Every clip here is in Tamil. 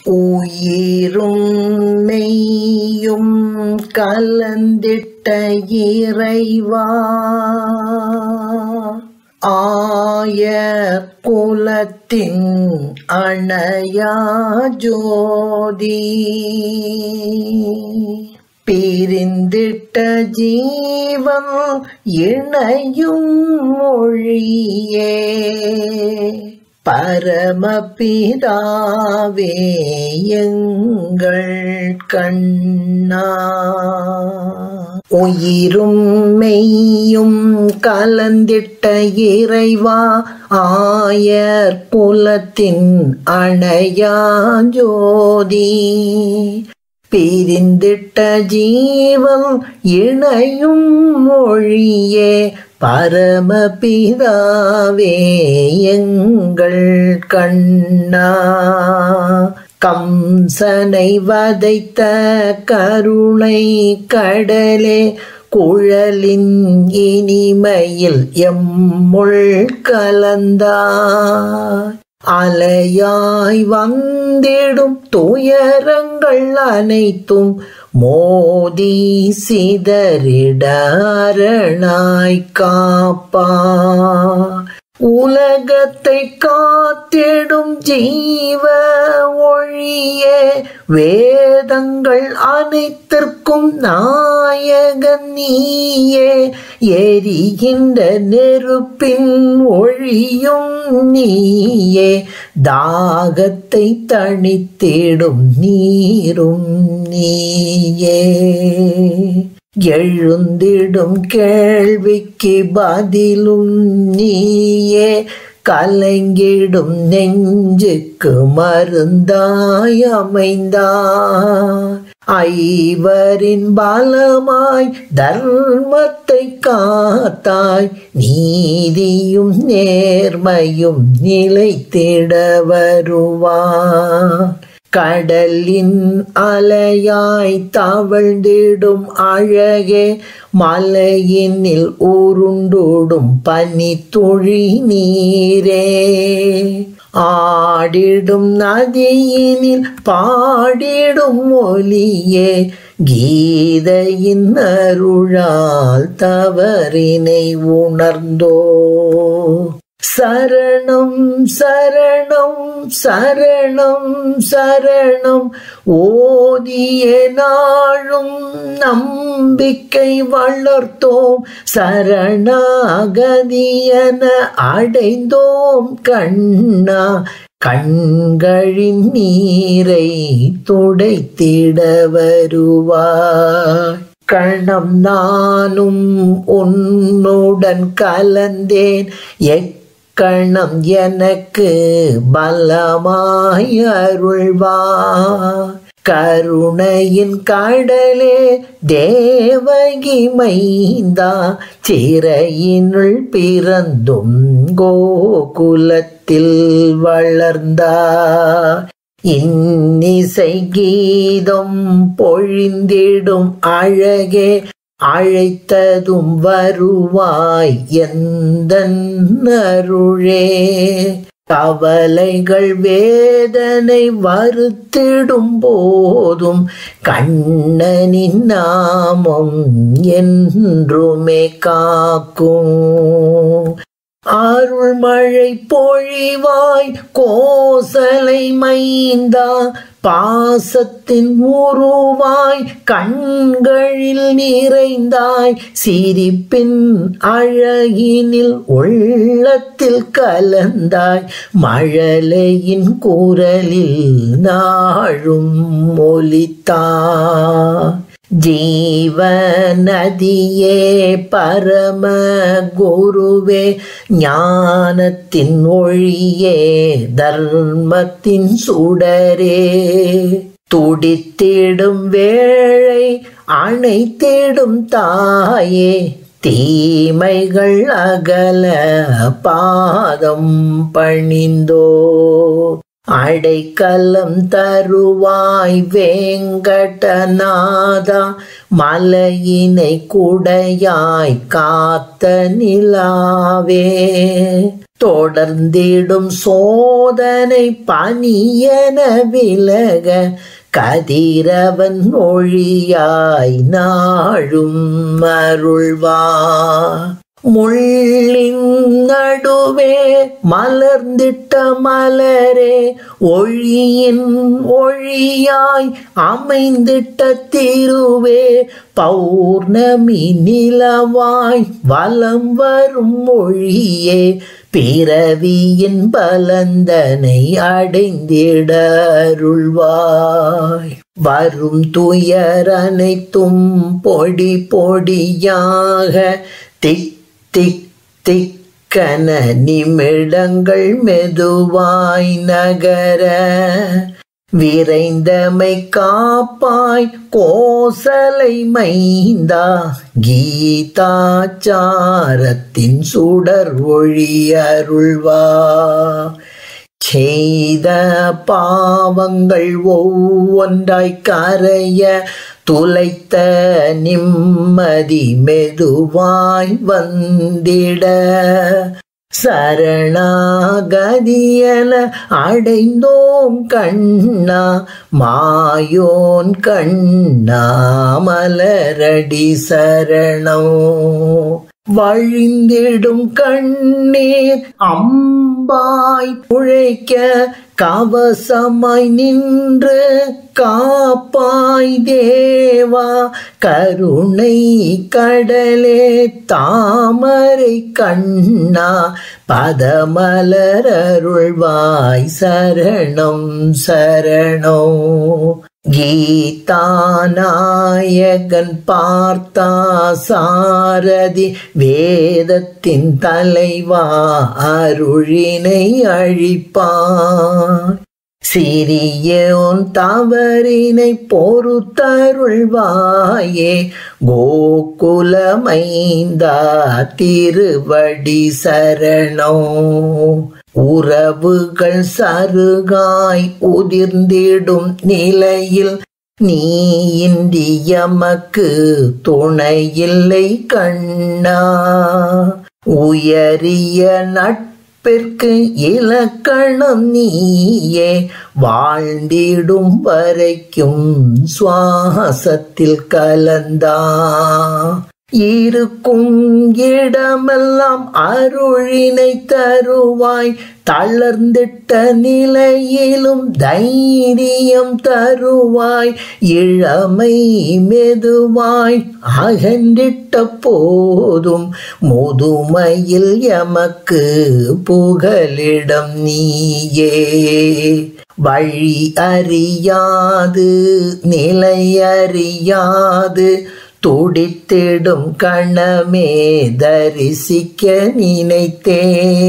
உயிரும் மெய்யும் கலந்திட்ட இறைவா ஆய குலத்தின் அணையா ஜோதி பிரிந்திட்ட ஜீவன் இணையும் மொழியே பரமபிதாவே எங்கள் கண்ணா உயிரும் மெய்யும் கலந்திட்ட இறைவா ஆயர் குலத்தின் அணையா ஜோதி பிரிந்திட்ட ஜீவம் இணையும் மொழியே பரமபிதாவே எங்கள் கண்ணா கம்சனை வதைத்த கருணை கடலே குழலின் இனிமையில் எம்முள் கலந்தாய் அலையாய் வந்திடும் துயரங்கள் அனைத்தும் மோதி சிதறிடரணாய் காப்பா உலகத்தை காத்திடும் ஜீவ ஒழியே வேதங்கள் அனைத்திற்கும் நாயகன் நீயே எரிகின்ற நெருப்பின் ஒழியும் நீயே தாகத்தை தணித்திடும் நீரும் நீயே எழுந்திடும் கேள்விக்கு பதிலும் நீயே கலங்கிடும் நெஞ்சுக்கு மருந்தாய் அமைந்தாய் ஐவரின் பலமாய் தர்மத்தை காத்தாய் நீதியும் நேர்மையும் நிலைத்திட வருவாய் கடலின் அலையாய் தவழ்ந்திடும் அழகே மலையினில் உருண்டோடும் பனித்துளி நீரே ஆடிடும் நதியினில் பாடிடும் ஒலியே கீதையின் அருளால் தவறினை உணர்ந்தோ சரணம் சரணம் சரணம் சரணம் ஓதிய நாளும் நம்பிக்கை வளர்த்தோம் சரணாகதியன அடைந்தோம் கண்ணா கண்களின் நீரை துடைத்திட வருவாய் கணம் நானும் உன்னுடன் கலந்தேன் எக்கணம் எனக்கு பலமாய் அருள்வா கருணையின் கடலே தேவகி மைந்தா சிறையினுள் பிறந்தும் கோகுலத்தில் வளர்ந்தா இன்னிசை கீதம் பொழிந்திடும் அழகே அழைத்ததும் வருவாய் எந்த அருளே கவலைகள் வேதனை வருத்திடும் போதும் கண்ணனின் நாமம் என்றுமே காக்கும் அருள்மழை பொழிவாய் கோசலை மைந்தா பாசத்தின் உருவாய் கண்களில் நிறைந்தாய் சிரிப்பின் அழகினில் உள்ளத்தில் கலந்தாய் மழலையின் குரலில் நாழும் மொழித்தா ஜீவநதியே பரம குருவே ஞானத்தின் ஒழியே தர்மத்தின் சுடரே துடித்திடும் வேளை அணைத்திடும் தாயே தீமைகள் அகல பாதம் பணிந்தோ அடைக்கலம் தருவாய் வேங்கடநாதா மலையினை குடையாய் காத்த நிலாவே தொடர்ந்திடும் சோதனை பனியன விலக கதிரவன் ஒழியாய் நாழும் அருள்வா முள்ளின் நடுவே மலர்ந்திட்ட மலரே ஒழியின் ஒழியாய் அமைந்திட்ட திருவே பௌர்ணமி நிலவாய் வலம் வரும் மொழியே பிறவியின் பலந்தனை அடைந்திட அருள்வாய் வரும் துயர் அனைத்தும் பொடி பொடியாக திக் திக் திக்கன நிமிடங்கள் மெதுவாய் நகர விரைந்தமை காப்பாய் கோசலை மைந்தா கீதாச்சாரத்தின் சுடர் ஒளி அருள்வா செய்த பாவங்கள் ஒவ்வொன்றாய் கரைய துளைத்த நிம்மதி மெதுவாய் வந்திட சரணாகதியன அடைந்தோம் கண்ணா மாயோன் கண்ணா மலரடி சரணம் வழிந்திடும் கண்ணீர் அம்பாய் உழைக்க கவசமாய் நின்று காப்பாய் தேவா கருணை கடலே தாமரை கண்ணா பதமலர் அருள்வாய் சரணம் சரணம் கீதாநாயகன் பார்த்தா சாரதி வேதத்தின் தலைவா அருளினை அழிப்பான் சிறியோன் தவறினை பொறுத்தருள்வாயே கோகுலமைந்தா திருவடி சரணோ உறவுகள் சருகாய் உதிர்ந்திடும் நிலையில் நீ இன்றி எமக்கு துணையில்லை கண்ணா உயரிய நட்பிற்கு இலக்கணம் நீயே வாழ்ந்திடும் வரைக்கும் சுவாசத்தில் கலந்தா இருக்கும் இடமெல்லாம் அருளினை தருவாய் தளர்ந்திட்ட நிலையிலும் தைரியம் தருவாய் இளமை மெதுவாய் அகன்றிட்ட போதும் முதுமையில் எமக்கு புகலிடம் நீயே வழி அறியாது நிலை அறியாது துடித்திடும் கணமே தரிசிக்க நினைத்தே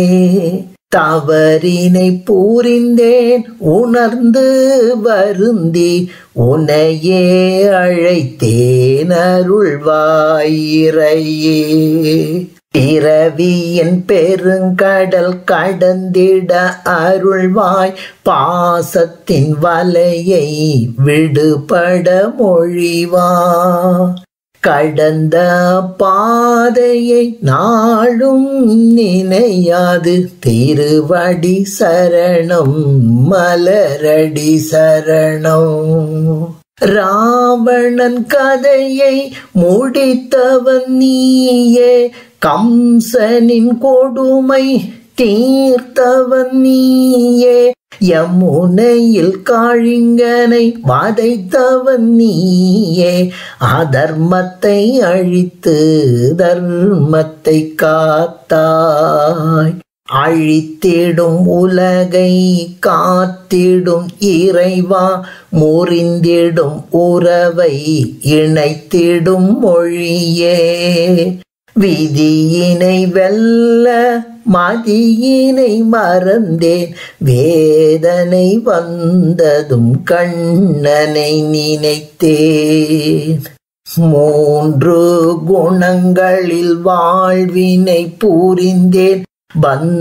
தவறினை பூரிந்தேன் உணர்ந்து வருந்தி உனையே அழைத்தேன் அருள்வாயிரையே பிறவியின் பெருங்கடல் கடந்திட அருள்வாய் பாசத்தின் வலையை விடுபட மொழிவா கடந்த பாதையை நாளும் நினையாது திருவடி சரணம் மலரடி சரணம் ராவணன் கதையை முடித்தவன் நீயே கம்சனின் கொடுமை தீர்த்தவன் நீயே யமுனையில் காழிங்கனை வதைத்தவன் நீயே அதர்மத்தை அழித்து தர்மத்தை காத்தாய் அழித்திடும் உலகை காத்திடும் இறைவா முறிந்திடும் உறவை இணைத்திடும் மொழியே விதியினை வெல்ல மதியினை மறந்தேன் வேதனை வந்ததும் கண்ணனை நினைத்தேன் மூன்று குணங்களில் வாழ்வினை பூரிந்தேன்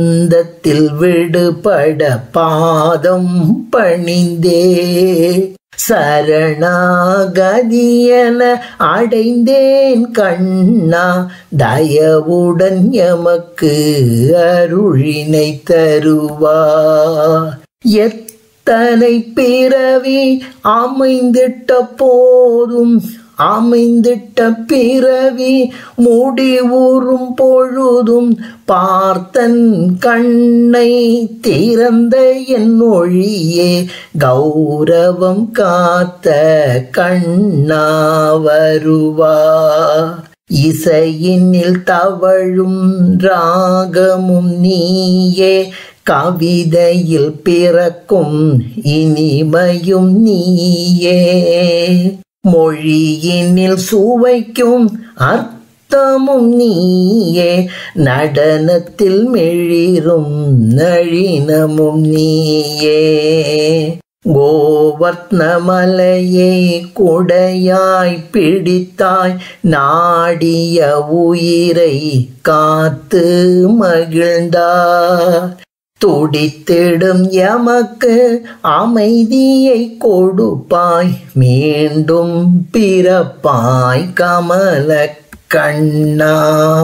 பந்தத்தில் விடுபட பாதம் பணிந்தே சரணாகதியன அடைந்தேன் கண்ணா தயவுடன் எமக்கு அருளினை தருவா எத்தனை பிறவி அமைந்திட்ட போதும் அமைந்திட்ட பிறவி முடிவுறும் பொழுதும் பார்த்தன் கண்ணை திறந்த என் ஒழியே கௌரவம் காத்த கண்ணா வருவா இசையினில் தவழும் ராகமும் நீயே கவிதையில் பிறக்கும் இனிமையும் நீயே மொழியினில் சுவைக்கும் அர்த்தமும் நீயே நடனத்தில் மெழிரும் நழினமும் நீயே கோவர்த்தமலையை குடையாய் பிடித்தாய் நாடிய உயிரை காத்து மகிழ்ந்தார் துடித்திடும் எமக்கு அமைதியை கொடுப்பாய் மீண்டும் பிறப்பாய் கமல கண்ணா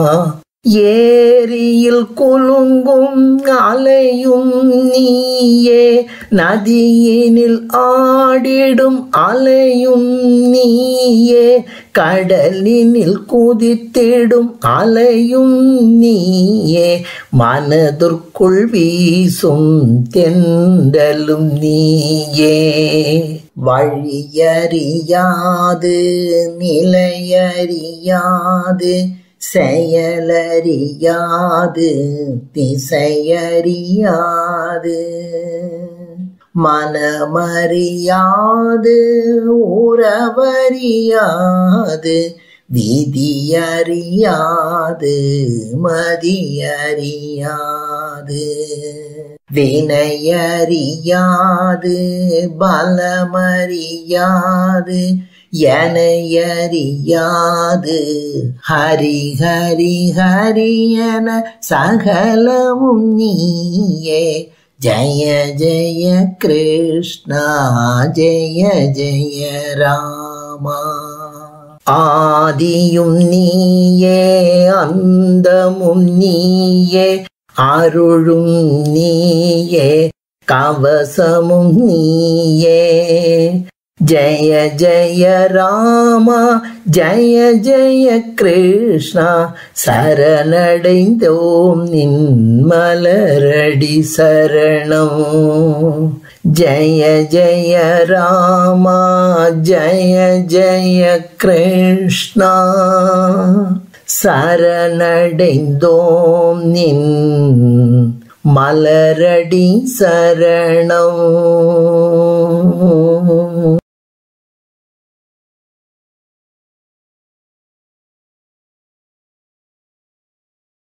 ஏரியில் குலுங்கும் அலையும் நீயே நதியினில் ஆடிடும் அலையும் நீயே கடலினில் குதித்திடும் அலையும் நீயே மனதிற்குள் வீசும் தென்றலும் நீயே வழியறியாது நிலையறியாது செயலறியாது திசையறியாது மனமறியாது உறவறியாது விதியறியாது மதியறியாது வினையறியாது பலமறியாது எனையறியாது ஹரி ஹரி ஹரி என சகலமும் நீயே ஜய ஜய கிருஷ்ணா ஜய ஜய ராமா ஆதியும் நீயே அந்தமும் நீயே அருளும் நீயே கவசமும் நீயே ஜய ஜய ராமா ஜய ஜய கிருஷ்ணா சரணடைந்தோம் நின் மலரடி சரணம் ஜய ஜய ராமா ஜய ஜய கிருஷ்ணா சரணடைந்தோம் நின் மலரடி சரணம்